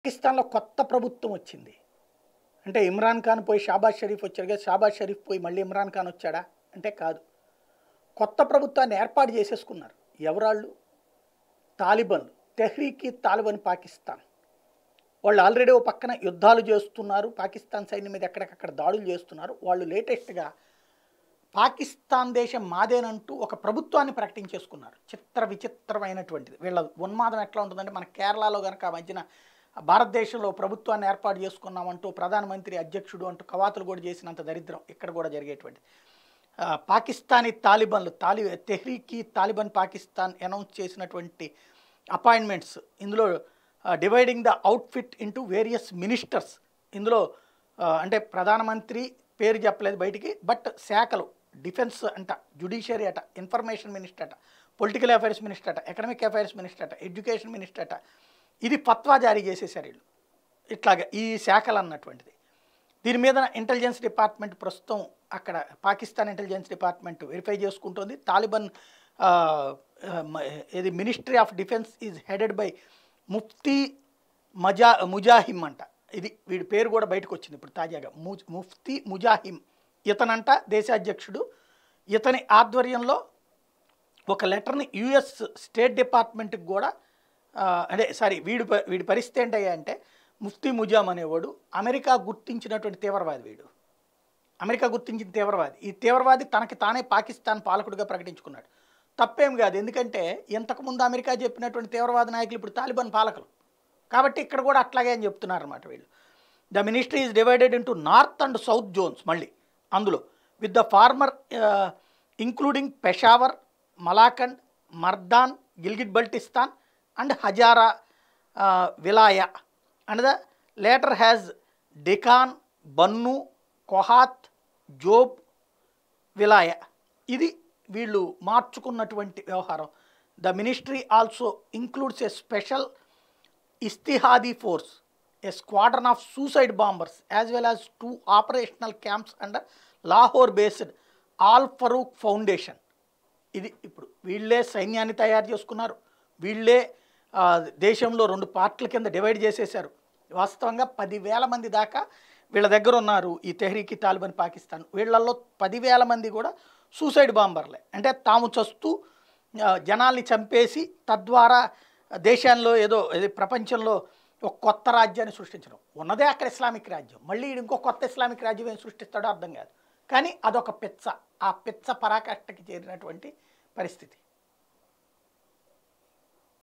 పాకిస్తాన్లో కొత్త ప్రభుత్వం వచ్చింది అంటే ఇమ్రాన్ ఖాన్ పోయి షాబాజ్ షరీఫ్ వచ్చాడు కదా షాబాజ్ షరీఫ్ పోయి మళ్ళీ ఇమ్రాన్ ఖాన్ వచ్చాడా అంటే కాదు కొత్త ప్రభుత్వాన్ని ఏర్పాటు చేసేసుకున్నారు ఎవరాళ్ళు తాలిబన్లు తెహ్రీకి తాలిబన్ పాకిస్తాన్ వాళ్ళు ఆల్రెడీ ఓ పక్కన యుద్ధాలు చేస్తున్నారు పాకిస్తాన్ సైన్యం మీద ఎక్కడికక్కడ దాడులు చేస్తున్నారు వాళ్ళు లేటెస్ట్గా పాకిస్తాన్ దేశం మాదేనంటూ ఒక ప్రభుత్వాన్ని ప్రకటించేసుకున్నారు చిత్ర విచిత్రమైనటువంటిది వీళ్ళ ఉన్మాదం ఎట్లా ఉంటుందంటే మన కేరళలో కనుక ఆ మధ్యన భారతదేశంలో ప్రభుత్వాన్ని ఏర్పాటు చేసుకున్నామంటూ ప్రధానమంత్రి అధ్యక్షుడు అంటూ కవాతులు కూడా చేసినంత దరిద్రం ఇక్కడ కూడా జరిగేటువంటిది ఆ, పాకిస్తానీ తాలిబన్లు తాలి తెహ్రీకి తాలిబాన్ పాకిస్తాన్ అనౌన్స్ చేసినటువంటి అపాయింట్మెంట్స్ ఇందులో dividing the outfit into various ministers ఇందులో ఆ, అంటే ప్రధానమంత్రి పేరు చెప్పలేదు బయటికి బట్ శాఖలు డిఫెన్స్ అంట జుడిషియరీ అట ఇన్ఫర్మేషన్ మినిస్టర్ అట పొలిటికల్ అఫైర్స్ మినిస్టర్ అట ఎకనామిక్ అఫైర్స్ మినిస్టర్ అట ఎడ్యుకేషన్ మినిస్టర్ అట ఇది ఫత్వా జారీ చేసేసారు వీళ్ళు ఇట్లాగా ఈ శాఖలు అన్నటువంటిది దీని మీద ఇంటెలిజెన్స్ డిపార్ట్మెంట్ ప్రస్తుతం అక్కడ పాకిస్తాన్ ఇంటెలిజెన్స్ డిపార్ట్మెంట్ వెరిఫై చేసుకుంటుంది తాలిబాన్ ఆ, ఆ, మ- ఇది ministry of defence is headed by Mufti మజా ముజాహిమ్ అంట ఇది వీడి పేరు కూడా బయటకు వచ్చింది ఇప్పుడు తాజాగా ము ముఫ్తీ ముజాహిమ్ ఇతనంట దేశాధ్యక్షుడు ఇతని ఆధ్వర్యంలో ఒక లెటర్ని యుఎస్ స్టేట్ డిపార్ట్మెంట్కి కూడా ఆ, అదే సారీ వీడి ప- వీడి పరిస్థితి ఏంటయ్యా అంటే ముఫ్తీ ముజామ్ అనేవాడు అమెరికా గుర్తించినటువంటి తీవ్రవాది వీడు అమెరికా గుర్తించిన తీవ్రవాది ఈ తీవ్రవాది తనకి తానే పాకిస్తాన్ పాలకుడిగా ప్రకటించుకున్నాడు తప్పేం కాదు ఎందుకంటే ఇంతకుముందు అమెరికా చెప్పినటువంటి తీవ్రవాద నాయకులు ఇప్పుడు తాలిబాన్ పాలకులు కాబట్టి ఇక్కడ కూడా అట్లాగే అని చెప్తున్నారు అనమాట వీళ్ళు the ministry is divided into north and south zones మళ్ళీ అందులో with the former including Peshawar Malakand Mardan Gilgit Baltistan and Hazara Wilayah and the latter has డెకాన్ బన్ను కొహాత్ జోబ్ విలాయ ఇది వీళ్ళు మార్చుకున్నటువంటి వ్యవహారం the ministry also includes a special Istishhadi force a squadron of suicide bombers as well as two operational camps under Lahore based Al Farooq foundation ఇది ఇప్పుడు వీళ్ళే సైన్యాన్ని తయారు చేసుకున్నారు వీళ్ళే ఆ, దేశంలో రెండు పార్ట్ల కింద డివైడ్ చేసేశారు వాస్తవంగా పదివేల మంది దాకా వీళ్ళ దగ్గర ఉన్నారు ఈ తెహ్రీకి తాలిబాన్ పాకిస్తాన్ వీళ్ళల్లో పదివేల మంది కూడా సూసైడ్ బాంబర్లే అంటే తాము చస్తూ ఆ, జనాల్ని చంపేసి తద్వారా దేశాల్లో ఏదో ఇది ప్రపంచంలో ఒక కొత్త రాజ్యాన్ని సృష్టించడం ఉన్నదే అక్కడ ఇస్లామిక్ రాజ్యం మళ్ళీ ఈడు ఇంకో కొత్త ఇస్లామిక్ రాజ్యం ఏం సృష్టిస్తాడో అర్థం కాదు కానీ అదొక పిచ్చ ఆ పిచ్చ పరాకాష్ఠకి చేరినటువంటి పరిస్థితి